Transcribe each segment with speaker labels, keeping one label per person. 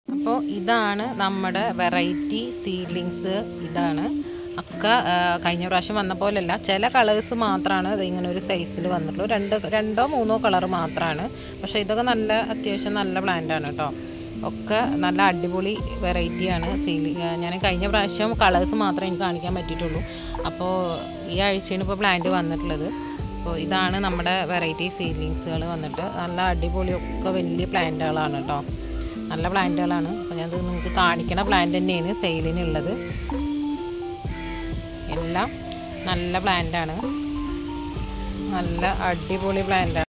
Speaker 1: അപ്പോൾ ഇതാണ് നമ്മുടെ വെറൈറ്റി സീഡ്ലിങ്സ് ഇതാണ് ഒക്കെ ആ, കഴിഞ്ഞ പ്രാവശ്യം വന്ന പോലെയല്ല ചില കളേഴ്സ് മാത്രമാണ് ഇത് ഇങ്ങനെ ഒരു സൈസിൽ വന്നിട്ടുള്ളൂ രണ്ട് രണ്ടോ മൂന്നോ കളർ മാത്രമാണ് പക്ഷേ ഇതൊക്കെ നല്ല അത്യാവശ്യം നല്ല പ്ലാന്റ് ആണ് കേട്ടോ ഒക്കെ നല്ല അടിപൊളി വെറൈറ്റിയാണ് സീലി ഞാൻ കഴിഞ്ഞ പ്രാവശ്യം കളേഴ്സ് മാത്രമേ എനിക്ക് കാണിക്കാൻ പറ്റിയിട്ടുള്ളൂ അപ്പോൾ ഈ ആഴ്ചയാണ് ഇപ്പോൾ പ്ലാന്റ് വന്നിട്ടുള്ളത് അപ്പോൾ ഇതാണ് നമ്മുടെ വെറൈറ്റി സീഡ്ലിങ്സുകൾ വന്നിട്ട് നല്ല അടിപൊളി ഒക്കെ വലിയ പ്ലാന്റുകളാണ് കേട്ടോ നല്ല പ്ലാന്റുകളാണ് അപ്പോൾ ഞാൻ നിങ്ങൾക്ക് കാണിക്കണ പ്ലാന്റ് തന്നെയാണ് സെയിലിനുള്ളത് എല്ലാം നല്ല പ്ലാന്റാണ് നല്ല അടിപൊളി പ്ലാന്റാണ്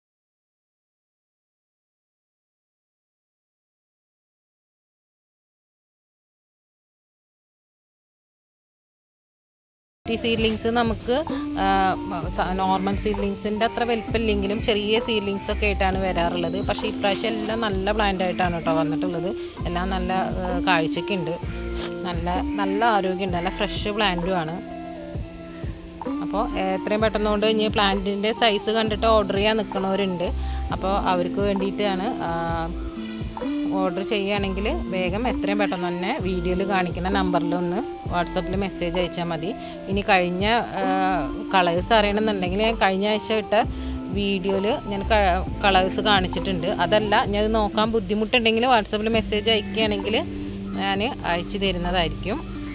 Speaker 1: ടി സീഡ്ലിങ്സ് നമുക്ക് നോർമൽ സീഡ്ലിങ്സിൻ്റെ അത്ര വലിപ്പമില്ലെങ്കിലും ചെറിയ സീഡ്ലിങ്സ് ഒക്കെ ആയിട്ടാണ് വരാറുള്ളത് പക്ഷേ ഇപ്രാവശ്യം എല്ലാം നല്ല പ്ലാന്റ് ആയിട്ടാണ് കേട്ടോ വന്നിട്ടുള്ളത് എല്ലാം നല്ല ആ, കാഴ്ചയ്ക്കുണ്ട് നല്ല നല്ല ആരോഗ്യമുണ്ട് നല്ല ഫ്രഷ് പ്ലാന്റുമാണ് അപ്പോൾ എത്രയും പെട്ടെന്നുകൊണ്ട് ഇനി പ്ലാന്റിൻ്റെ സൈസ് കണ്ടിട്ട് ഓർഡർ ചെയ്യാൻ നിൽക്കുന്നവരുണ്ട് അപ്പോൾ അവർക്ക് വേണ്ടിയിട്ടാണ് ഓർഡർ ചെയ്യുകയാണെങ്കിൽ വേഗം എത്രയും പെട്ടെന്ന് തന്നെ വീഡിയോയിൽ കാണിക്കുന്ന നമ്പറിൽ ഒന്ന് വാട്സപ്പിൽ മെസ്സേജ് അയച്ചാൽ മതി ഇനി കഴിഞ്ഞ കളേഴ്സ് അറിയണമെന്നുണ്ടെങ്കിൽ ഞാൻ കഴിഞ്ഞ ആഴ്ച ഇട്ട വീഡിയോയിൽ ഞാൻ കളേഴ്സ് കാണിച്ചിട്ടുണ്ട് അതല്ല ഞാൻ ഇത് നോക്കാൻ ബുദ്ധിമുട്ടുണ്ടെങ്കിൽ വാട്സപ്പിൽ മെസ്സേജ് അയക്കുകയാണെങ്കിൽ ഞാൻ അയച്ചു തരുന്നതായിരിക്കും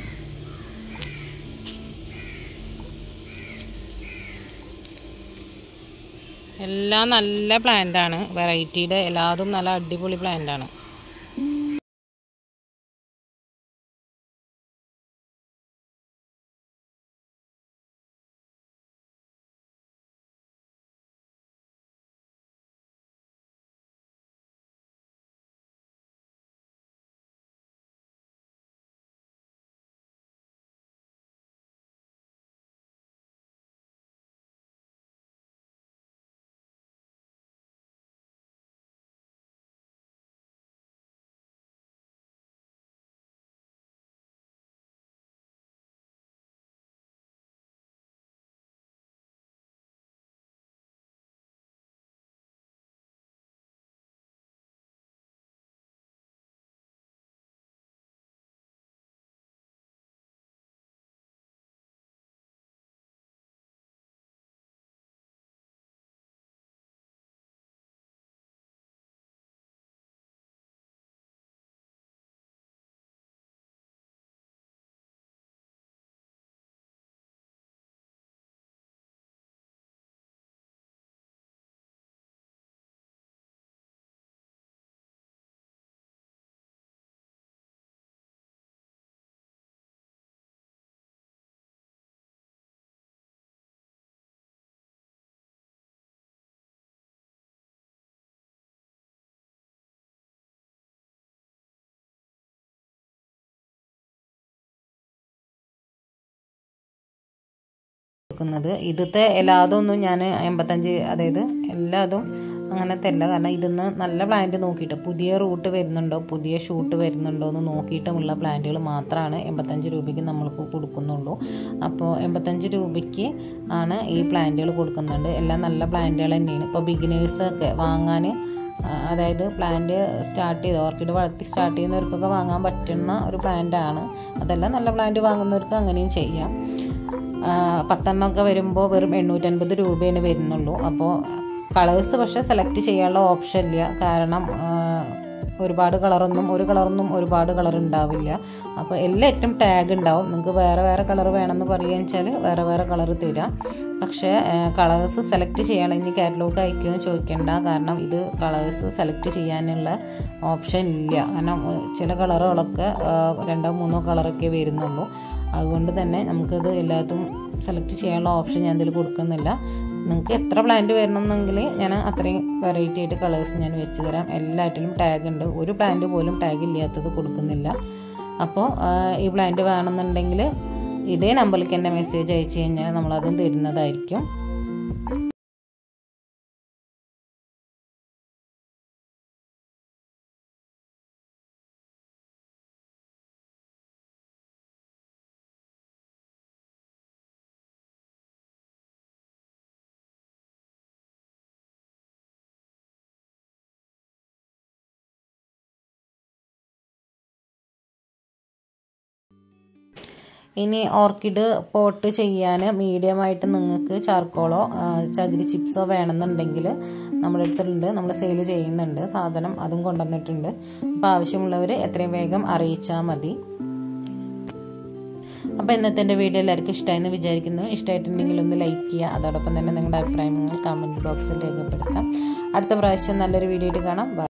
Speaker 1: എല്ലാം നല്ല പ്ലാന്റ് ആണ് വെറൈറ്റിയുടെ എല്ലാതും നല്ല അടിപൊളി പ്ലാന്റ് ആണ് കൊടുക്കുന്നത് ഇതിത്തെ എല്ലാതൊന്നും ഞാൻ എൺപത്തഞ്ച് അതായത് എല്ലാതും അങ്ങനത്തെ അല്ല കാരണം ഇതിന്ന് നല്ല പ്ലാന്റ് നോക്കിയിട്ട് പുതിയ റൂട്ട് വരുന്നുണ്ടോ പുതിയ ഷൂട്ട് വരുന്നുണ്ടോ എന്ന് നോക്കിയിട്ടുമുള്ള പ്ലാന്റുകൾ മാത്രമാണ് എൺപത്തഞ്ച് രൂപയ്ക്ക് നമ്മൾക്ക് കൊടുക്കുന്നുള്ളൂ അപ്പോൾ എൺപത്തഞ്ച് രൂപയ്ക്ക് ആണ് ഈ പ്ലാന്റുകൾ കൊടുക്കുന്നുണ്ട് എല്ലാം നല്ല പ്ലാന്റുകൾ തന്നെയാണ് ഇപ്പോൾ ബിഗിനേഴ്സൊക്കെ വാങ്ങാൻ ആ, അതായത് പ്ലാന്റ് സ്റ്റാർട്ട് ചെയ്ത് ഓർക്കിഡ് വളർത്തി സ്റ്റാർട്ട് ചെയ്യുന്നവർക്കൊക്കെ വാങ്ങാൻ പറ്റുന്ന ഒരു പ്ലാന്റ് ആണ് അതെല്ലാം നല്ല പ്ലാന്റ് വാങ്ങുന്നവർക്ക് അങ്ങനെയും ചെയ്യാം ആ, പത്തെണ്ണമൊക്കെ വരുമ്പോൾ വെറും എണ്ണൂറ്റൻപത് രൂപയാണ് വരുന്നുള്ളൂ അപ്പോൾ കളേഴ്സ് പക്ഷേ സെലക്ട് ചെയ്യാനുള്ള ഓപ്ഷൻ ഇല്ല കാരണം ആ, ഒരുപാട് കളറൊന്നും ഒരു കളറൊന്നും ഒരുപാട് കളർ ഉണ്ടാവില്ല അപ്പോൾ എല്ലാറ്റിനും ടാഗ് ഉണ്ടാവും നിങ്ങൾക്ക് വേറെ വേറെ കളർ വേണമെന്ന് പറയുകയെന്ന് വെച്ചാൽ വേറെ വേറെ കളർ തരാം പക്ഷേ കളേഴ്സ് സെലക്ട് ചെയ്യണം ഇനി കാറ്റലോഗ് അയക്കുമെന്ന് ചോദിക്കേണ്ട കാരണം ഇത് കളേഴ്സ് സെലക്ട് ചെയ്യാനുള്ള ഓപ്ഷൻ ഇല്ല കാരണം ഏഹ്, ചില കളറുകളൊക്കെ ഏഹ്, രണ്ടോ മൂന്നോ കളറൊക്കെ വരുന്നുള്ളൂ അതുകൊണ്ട് തന്നെ നമുക്കത് എല്ലാത്തും സെലക്ട് ചെയ്യാനുള്ള ഓപ്ഷൻ ഞാൻ ഇതിൽ കൊടുക്കുന്നില്ല നിങ്ങൾക്ക് എത്ര പ്ലാന്റ് വരണമെന്നെങ്കിൽ ഞാൻ അത്രയും വെറൈറ്റി ആയിട്ട് കളേഴ്സ് ഞാൻ വെച്ച് തരാം എല്ലാറ്റിലും ടാഗ് ഉണ്ട് ഒരു പ്ലാന്റ് പോലും ടാഗ് ഇല്ലാത്തത് കൊടുക്കുന്നില്ല അപ്പോൾ ഈ പ്ലാന്റ് വേണമെന്നുണ്ടെങ്കിൽ ഇതേ നമ്പറിലേക്ക് എന്നെ മെസ്സേജ് അയച്ചു കഴിഞ്ഞാൽ നമ്മളതും തരുന്നതായിരിക്കും ഇനി ഓർക്കിഡ് പോട്ട് ചെയ്യാൻ മീഡിയമായിട്ട് നിങ്ങൾക്ക് ചാർക്കോളോ ചകിരി ചിപ്സോ വേണമെന്നുണ്ടെങ്കിൽ നമ്മുടെ അടുത്തുണ്ട് നമ്മൾ സെയിൽ ചെയ്യുന്നുണ്ട് സാധനം അതും കൊണ്ടുവന്നിട്ടുണ്ട് അപ്പോൾ ആവശ്യമുള്ളവർ എത്രയും വേഗം അറിയിച്ചാൽ മതി അപ്പോൾ ഇന്നത്തെ എൻ്റെ വീഡിയോ എല്ലാവർക്കും ഇഷ്ടമായെന്ന് വിചാരിക്കുന്നു ഇഷ്ടമായിട്ടുണ്ടെങ്കിൽ ഒന്ന് ലൈക്ക് ചെയ്യുക അതോടൊപ്പം തന്നെ നിങ്ങളുടെ അഭിപ്രായങ്ങൾ കമൻറ്റ് ബോക്സിൽ രേഖപ്പെടുത്താം അടുത്ത പ്രാവശ്യം നല്ലൊരു വീഡിയോ ആയിട്ട് കാണാം